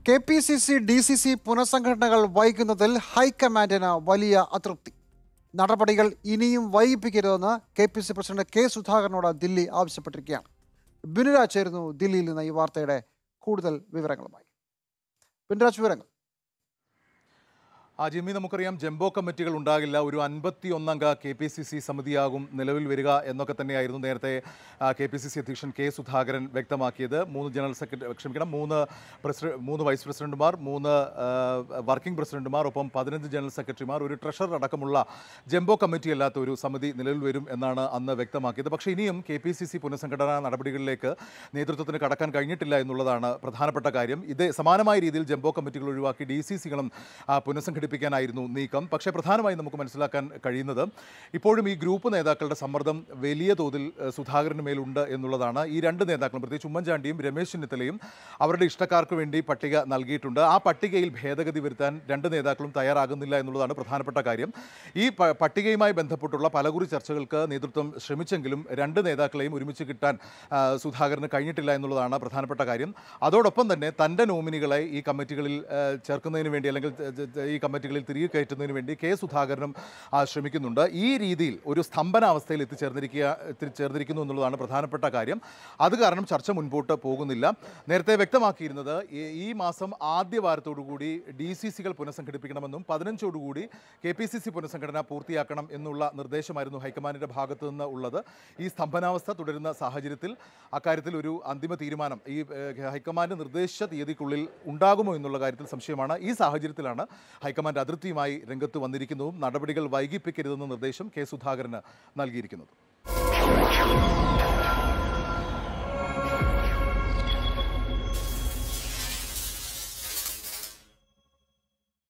K P C C D C C പുനഃസംഘടനകൾ വൈകുന്നതിൽ ഹൈക്കമാൻഡിന് വലിയ അതൃപ്തി നടപടികൾ ഇനിയും വൈകിപ്പിക്കരുതെന്ന് K P C president K സുധാകരനോട് ദില്ലി ആവശ്യപ്പെട്ടിരിക്കുകയാണ് ബിനുരാജ് ചേരുന്നു ദില്ലിയിൽ നിന്ന് ഈ വാർത്തയുടെ കൂടുതൽ വിവരങ്ങളുമായി ബിനുരാജ് വിവരങ്ങൾ ആ ജിമ്മി നമുക്കറിയാം ജംബോ കമ്മിറ്റികൾ ഉണ്ടാകില്ല ഒരു അൻപത്തി ഒന്നംഗ കെ പി സി സി സമിതിയാകും നിലവിൽ വരിക എന്നൊക്കെ തന്നെയായിരുന്നു നേരത്തെ കെ പി സി സി അധ്യക്ഷൻ കെ സുധാകരൻ വ്യക്തമാക്കിയത് മൂന്ന് ജനറൽ സെക്രട്ടറി ക്ഷമിക്കണം മൂന്ന് പ്രസിഡന്റ് മൂന്ന് വൈസ് പ്രസിഡന്റുമാർ മൂന്ന് ആ, വർക്കിംഗ് പ്രസിഡന്റുമാർ ഒപ്പം പതിനഞ്ച് ജനറൽ സെക്രട്ടറിമാർ ഒരു ട്രഷറർ അടക്കമുള്ള ജംബോ കമ്മിറ്റി അല്ലാത്ത ഒരു സമിതി നിലവിൽ വരും എന്നാണ് അന്ന് വ്യക്തമാക്കിയത് പക്ഷേ ഇനിയും കെ പി സി സി പുനഃസംഘടനാ നടപടികളിലേക്ക് നേതൃത്വത്തിന് കടക്കാൻ കഴിഞ്ഞിട്ടില്ല എന്നുള്ളതാണ് പ്രധാനപ്പെട്ട കാര്യം ഇത് സമാനമായ രീതിയിൽ ജംബോ കമ്മിറ്റികൾ ഒഴിവാക്കി ഡി സി സികളും പുനഃസംഘടിപ്പിക്കാനായിരുന്നു നീക്കം പക്ഷേ പ്രധാനമായും നമുക്ക് മനസ്സിലാക്കാൻ കഴിയുന്നത് ഇപ്പോഴും ഈ ഗ്രൂപ്പ് നേതാക്കളുടെ സമ്മർദ്ദം വലിയ തോതിൽ ഏഹ്, സുധാകരന് മേലുണ്ട് എന്നുള്ളതാണ് ഈ രണ്ട് നേതാക്കളും പ്രത്യേകിച്ച് ഉമ്മൻചാണ്ടിയും രമേശ് ചെന്നിത്തലയും അവരുടെ ഇഷ്ടക്കാർക്ക് വേണ്ടി പട്ടിക നൽകിയിട്ടുണ്ട് ആ പട്ടികയിൽ ഭേദഗതി വരുത്താൻ രണ്ട് നേതാക്കളും തയ്യാറാകുന്നില്ല എന്നുള്ളതാണ് പ്രധാനപ്പെട്ട കാര്യം ഈ പ- പട്ടികയുമായി ബന്ധപ്പെട്ടുള്ള പലകുറി ചർച്ചകൾക്ക് നേതൃത്വം ശ്രമിച്ചെങ്കിലും രണ്ട് നേതാക്കളെയും ഒരുമിച്ച് കിട്ടാൻ ആ, സുധാകരന് കഴിഞ്ഞിട്ടില്ല എന്നുള്ളതാണ് പ്രധാനപ്പെട്ട കാര്യം അതോടൊപ്പം തന്നെ തൻ്റെ നോമിനികളെ ഈ കമ്മിറ്റികളിൽ ആ, ചേർക്കുന്നതിന് വേണ്ടി അല്ലെങ്കിൽ ത- ത- ത- ഈ കമ്മിറ്റികളിൽ തിരികെ കയറ്റുന്നതിന് വേണ്ടി കെ സുധാകരനും ആ, ശ്രമിക്കുന്നുണ്ട് ഈ രീതിയിൽ ഒരു സ്തംഭനാവസ്ഥയിൽ എത്തിച്ചേർന്നിരിക്കുക എത്തിച്ചേർന്നിരിക്കുന്നു എന്നുള്ളതാണ് പ്രധാനപ്പെട്ട കാര്യം അത് കാരണം ചർച്ച മുൻപോട്ട് പോകുന്നില്ല നേരത്തെ വ്യക്തമാക്കിയിരുന്നത് ഈ- ഈ മാസം ആദ്യ വാരത്തോടുകൂടി ഡി സി സികൾ പുനഃസംഘടിപ്പിക്കണമെന്നും പതിനഞ്ചോടുകൂടി കെ പി സി സി പുനഃസംഘടന പൂർത്തിയാക്കണം എന്നുള്ള നിർദ്ദേശമായിരുന്നു ഹൈക്കമാൻഡിന്റെ ഭാഗത്തു നിന്ന് ഉള്ളത് ഈ സ്തംഭനാവസ്ഥ തുടരുന്ന സാഹചര്യത്തിൽ അക്കാര്യത്തിൽ ഒരു അന്തിമ തീരുമാനം ഈ ഏഹ്, ഹൈക്കമാൻഡ് നിർദ്ദേശിച്ച തീയതിക്കുള്ളിൽ ഉണ്ടാകുമോ എന്നുള്ള കാര്യത്തിൽ സംശയമാണ് ഈ സാഹചര്യത്തിലാണ് ഹൈക്കമാൻഡ് അതിർത്തിയുമായി രംഗത്ത് വന്നിരിക്കുന്നതും നടപടികൾ വൈകിപ്പിക്കരുതെന്ന നിർദ്ദേശം കെ സുധാകരന് നൽകിയിരിക്കുന്നത്